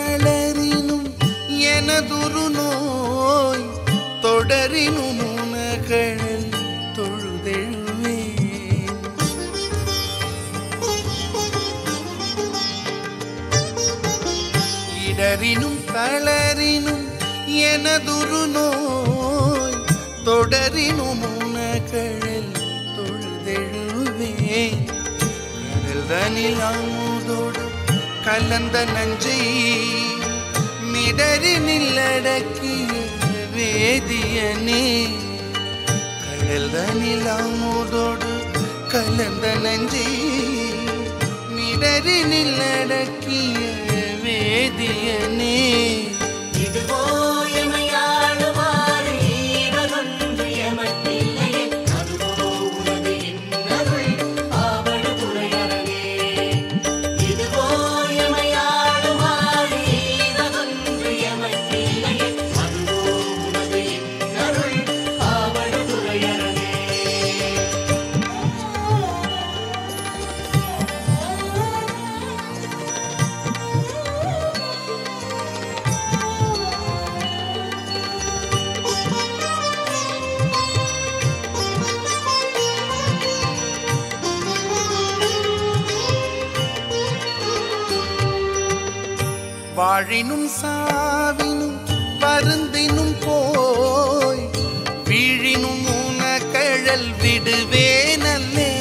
தளரினும் எனதுரு நோய் தொடரினும் உனகழல் தொழுதெழுவேன் இடரினும் தளரினும் எனதுரு நோய் தொடரினும் உனகழல் தொழுதெழுவேன் கடல் தனில் அமுதோடு கலந்த நஞ்சை மிடறி நில்லடக்கிய வேதியனே கடல் தனில் அமுதோடு கலந்த நஞ்சை மிடறி நில்லடக்கிய வேதியனே இதுவோ எமையாளுமாறு ஈவதொன்று எமக்கில்லையே. அதுவோ உனது இன்னருள் ஆவடு துறையறவே. இதுவோ எமையாளுமாறு ஈவதொன்று எமக்கில்லையே. அதுவோ உனது இன்னருள் ஆவடு துறையறவே. வாழினும் சாவினும் பருந்தினும் போய் வீழினும் உனகழல் விடுவேனல்லே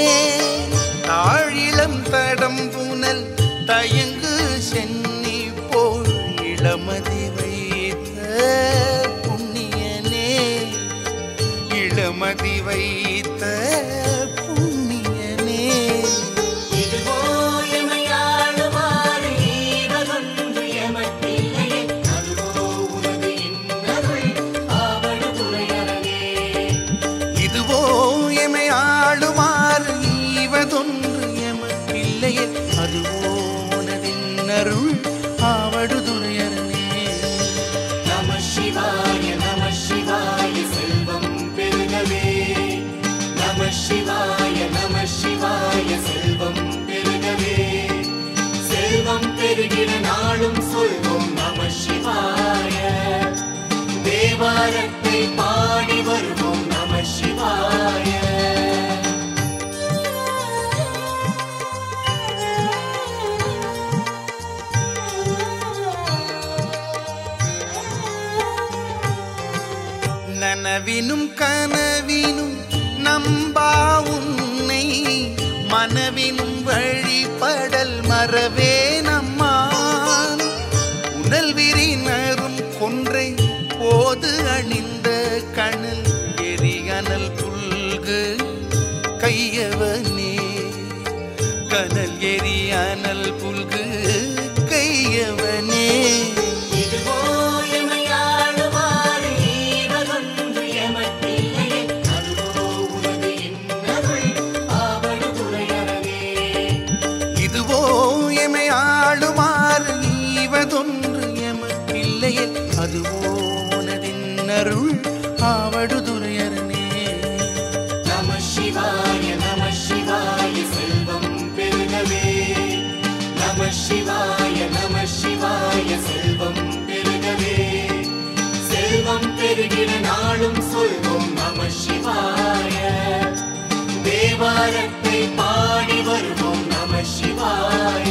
தாழிலம் தடம் புனல் தயங்கு சென்னி போல் இளமதி வைத்த புண்ணியனே இளமதி வைத்த புண்ணியனே இதுவோ எமையாளுமாறு ஈவதொன்று எமக்கில்லையே. அதுவோ உனது இன்னருள் ஆவடு துறையறவே. இதுவோ எமை ஆளுமாறு ஈவதொன்று எமக்கில்லையே அதுவோ உனதின் அருள் ஆவடுதுணையரனே நம சிவாய நம சிவாய செல்வம் பெருகவே நம சிவாய நம சிவாய செல்வம் பெருகவே செல்வம் பெருகிட நாளும் சொல்வோம் நம சிவாய தேவாரத்தை பாடி வருவோம் நம சிவாய நனவினும் கனவினும் நம்பா உன்னை மனவினும் வழிபடல் மறவே நம்மான் உணல் விரினரும் கொன்றை போது அணிந்த கணல் எரியனல் புல்கு கையவனே கனல் எரியனல் புல்கு கையவனே இதுவோ எமையாளுமாறு ஈவதொன்று எமக்கில்லையே. அதுவோ உனது இன்னருள் ஆவடு துறையறவே. இதுவோ எமை ஆளுமாறு ஈவதொன்று எமக்கில்லையே அதுவோ உனதின் அருள் ஆவடுதுறையரனே நம சிவாய நம சிவாய செல்வம் பெருகவே நம சிவாய நம சிவாய செல்வம் பெருகவே செல்வம் பெருகிட நாளும் சொல்வோம் நம சிவாய தேவாரத்தை பாடி வருவோம் நம சிவாய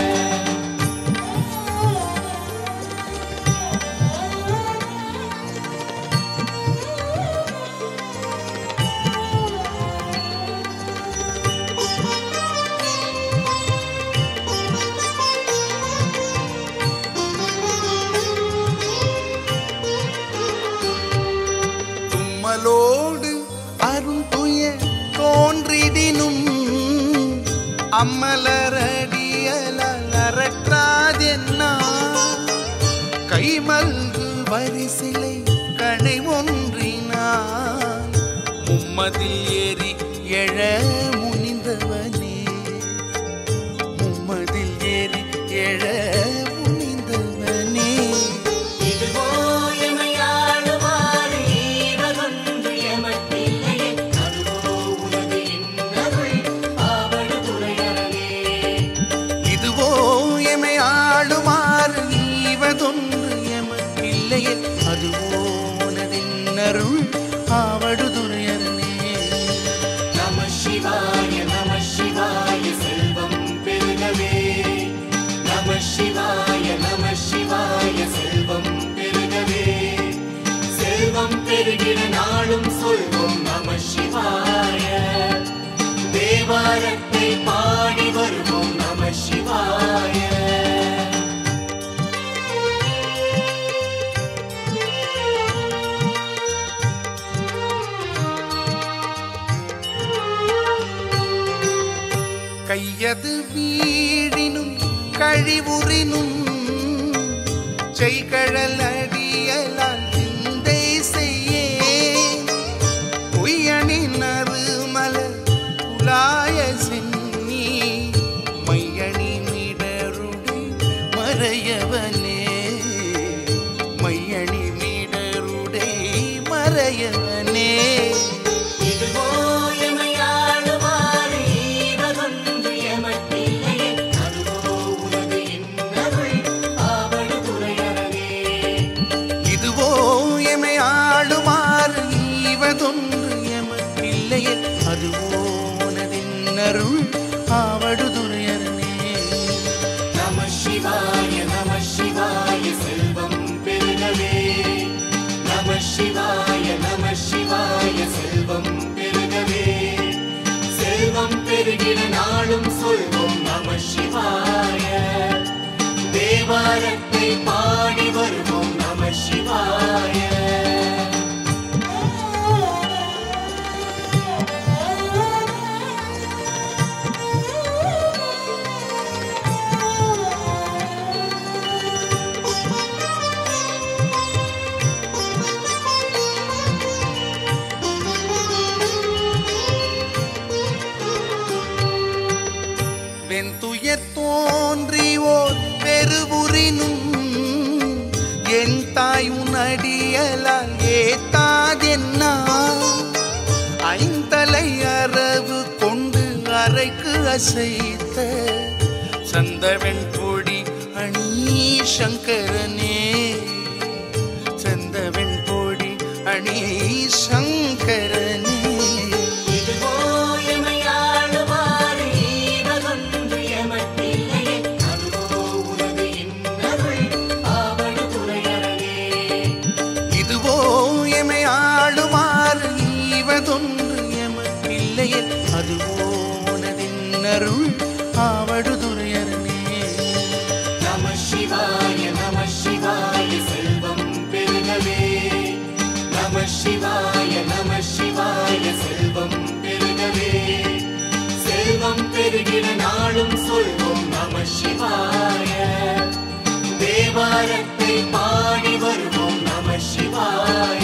தும்மலோடு அருந்துய தோன்றிடினும் அம்மலரடியலறற்றாதென்னா கைமல்கு வரிசிலை கணை ஒன்றினான் மும்மதில் ஏறி எழ முனிந்தவனே மும்மதில் ஏறி எழ முனிந்தவனே இதுவோ எமையாளுமாறு ஈவதொன்று எமக்கில்லையே. அதுவோ உனது இன்னருள் ஆவடு துறையறவே. எது வீழினும் கழிவுறினும் செய்கழல் அடியலால் சிந்தை செய்யே பொய்யணின் அருமல புலாய சென்னி மையணி மிடருடை மறையவனே மையணி மிடருடை மறையவனே இதுவோ எமையாளுமாறு ஈவதொன்று எமக்கில்லையே. அதுவோ உனது இன்னருள் ஆவடுதுறையரணே. இதுவோ எமை ஆளுமாறு ஈவதொன்று எமக்கில்லையே அதுவோ உனதின்னருள் ஆவடுதுறையரனே நம சிவாய நம சிவாய செல்வம் பெருகவே நம சிவாய நம சிவாய செல்வம் பெருகவே செல்வம் பெருகிட நாளும் சொல்வோம் நம சிவாய தேவாரத்தை பாடி வருவோம் நம சிவாய வெண்துயர் தோன்றி ஓர் பெருவுரினும் என் தாய் உனடியலால் ஏத்தாதென்னா ஐந்தலை அரவு கொண்டு அறைக்கு அசைத்த சந்தவெண் பொடி அணி சங்கரனே சந்தவெண் பொடி அணி சங்கரனே இதுவோ எமையாளுமாறு ஈவதொன்று எமக்கில்லையே. அதுவோ உனது இன்னருள் ஆவடுதுறையரணே. இதுவோ எமை ஆளுமாறு ஈவதொன்று எமக்கில்லையே அதுவோ உனதின்னருள் ஆவடுதுறையரனே நம சிவாய நம சிவாய செல்வம் பெருகவே நம சிவாய நம சிவாய செல்வம் பெருகவே செல்வம் பெருகிட நாளும் சொல்வோம் நம சிவாய தேவாரத்தை பாடி வருவோம் நம சிவாய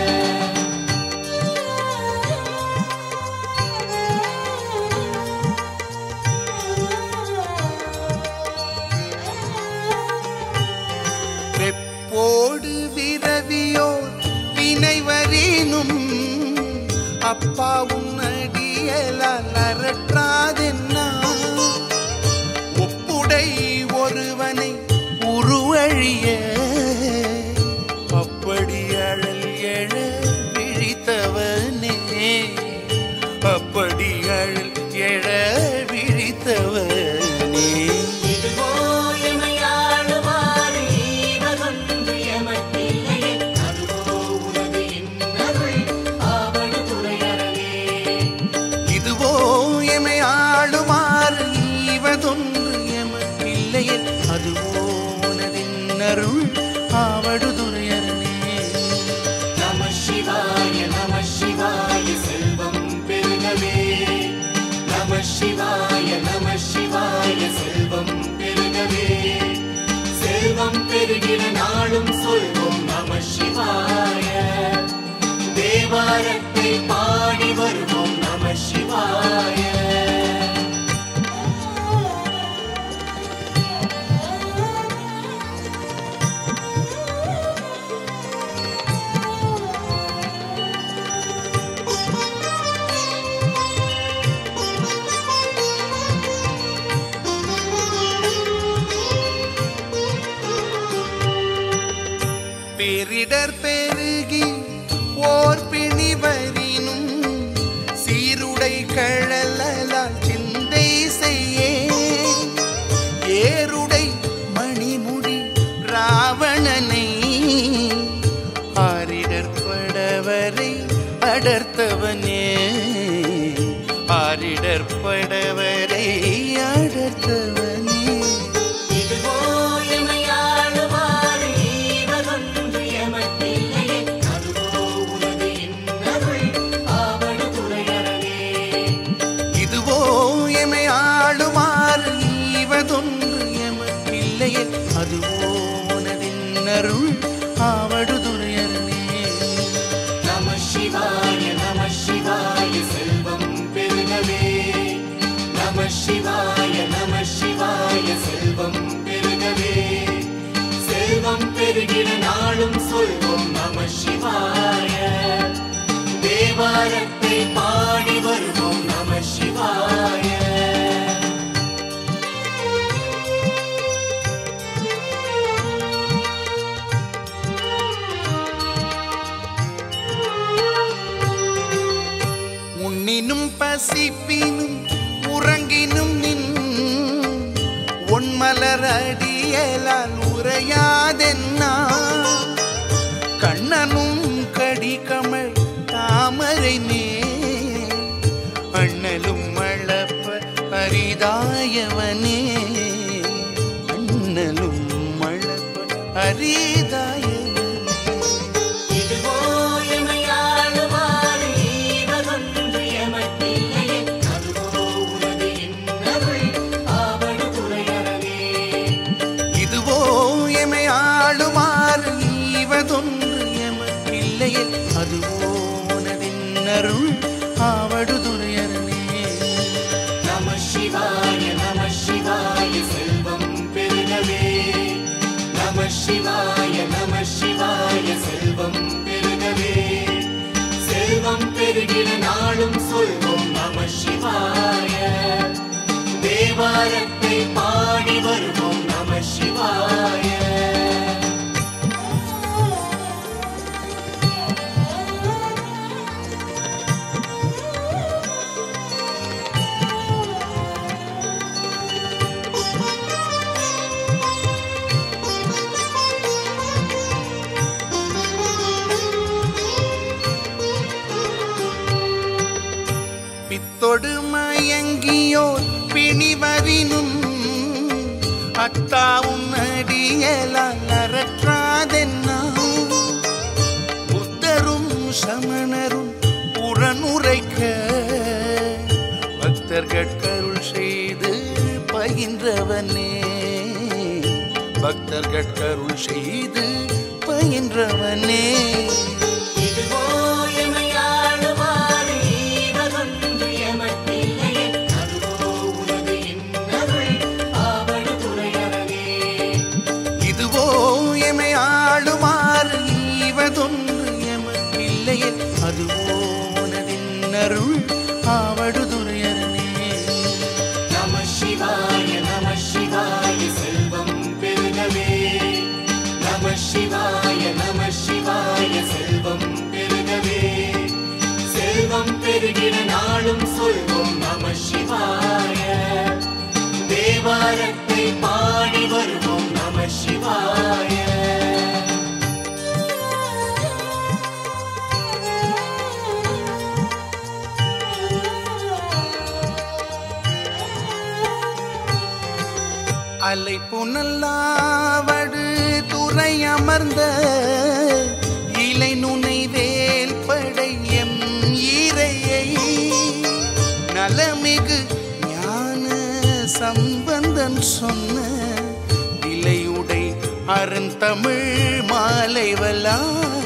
வெப்போடு விரவியோ வினைவரீனும் அப்பா உன்னடியலால் அரற்றாதென்னா ஒப்புடை ஒருவனை உருவழிய அப்படி அழல் எழ விழித்தவனே அப்படி அழல் எழ விழித்தவனே இதுவோ எமையாளுமாறு ஈவதொன்று எமக்கில்லையே. அதுவோ உனது இன்னருள் ஆவடுதுறையரணே. இதுவோ எமை ஆளுமாறு ஈவதொன்று எமக்கில்லையே அதுவோ உனதின்னருள் ஆவடுதுறையரனே நம சிவாய நம சிவாய செல்வம் பெருகவே நம சிவாய நம சிவாய செல்வம் பெருகவே செல்வம் பெருகிட நாளும் சொல்வோம் நம சிவாய தேவாரத்தை பாடி வருவோம் நம சிவாய பேரிடர் பெருகி ஓர் பிணிவரினும் சீருடை கழலால் சிந்தை செய்யே ஏருடை மணிமுடி ராவணனை ஆரிடர் படவரை அடர்த்தவனே ஆரிடர் படவரை அடர்த்தவனே இதுவோ எமையாளுமாறு ஈவதொன்று எமக்கில்லையே. அதுவோ உனது இன்னருள் ஆவடுதுறையரணே. இதுவோ எமை ஆளுமா நின்னருள் ஆவடுதுறையரனே நம சிவாய நம சிவாய செல்வம் பெருகவே நம சிவாய நம சிவாய செல்வம் பெருகவே செல்வம் பெருகிட நாளும் சொல்வோம் நம சிவாய தேவாரத்தை பாடி வருவோம் நம சிவாய உண்ணினும் பசிப்பினும் உறங்கினும் நின் ஒன்மலர் அடியலால் உரையாதென்னா கண்ணனும் கடிகமழ் தாமரை மேல் அண்ணலும் மழப்ப அரிதாயவனே அண்ணலும் மழப்ப அரிதாயவனே இதுவோ எமையாளுமாறு ஈவதொன்று எமக்கில்லையே. அதுவோ உனது இன்னருள் ஆவடுதுறையரனே. இதுவோ எமை ஆளுமாறு ஈவதொன்று எமக்கில்லையே அதுவோ உனதின்னருள் ஆவடுதுறையரனே நம சிவாய நம சிவாய செல்வம் பெருகவே நம சிவாய நம சிவாய செல்வம் பெருகவே செல்வம் பெருகிட நாளும் சொல்வோம் நம சிவாய தேவாரத்தை பாடி வருவோம் நம சிவாய பித்தொடு மயங்கியோர் பிணிவரினும் அத்தாவும் அடியலால் அறற்றாதென்னா புத்தரும் சமணரும் புறனுரைக்க பக்தர்கட்கருள் செய்து பயின்றவனே பக்தர்கட்கருள் செய்து பயின்றவனே இதுவோ எமையாளுமாறு ஈவதொன்று எமக்கில்லையே. அதுவோ உனது இன்னருள் ஆவடுதுறையரனே. இதுவோ எமை ஆளுமாறு ஈவதொன்று எமக்கில்லையே அதுவோ உனதின்னருள் ஆவடுதுறையரனே நம சிவாய நம சிவாய செல்வம் பெருகவே நம சிவாய நம சிவாய செல்வம் பெருகவே செல்வம் பெருகிட நாளும் சொல்வோம் நம சிவாய தேவாரத்தை பாடி வருவோம் நம சிவாய அலை புனல்லாவடு துறை அமர்ந்த இலை நுனை வேல் படை எம் ஈரையை நலமிகு ஞான சம்பந்தன் சொன்ன இலையுடை அருந்தமிழ் மாலைவலா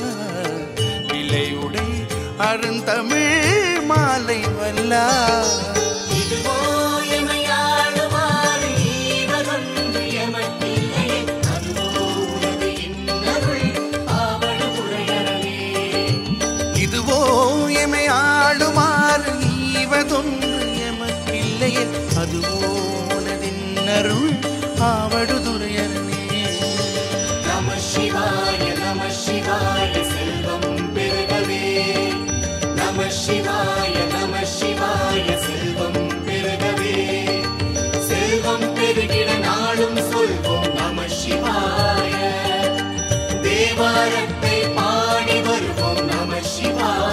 இலையுடை அருந்தமிழ் மாலைவல்லா இதுவோ எமையாளுமாறு ஈவதொன்று எமக்கில்லையே. அதுவோ உனது இன்னருள் ஆவடுதுறையரனே. இதுவோ எமை ஆளுமாறு ஈவதொன்று எமக்கில்லையே அதுவோ உனதின்னருள் ஆவடுதுறையரனே நம சிவாய நம சிவாய செல்வம் பெருகவே நம சிவாய நம சிவாய செல்வம் பெருகவே செல்வம் பெருகிட நாளும் சொல்வோம் நம சிவாய தேவாரத்தை பாடி வருவோம் நம சிவாய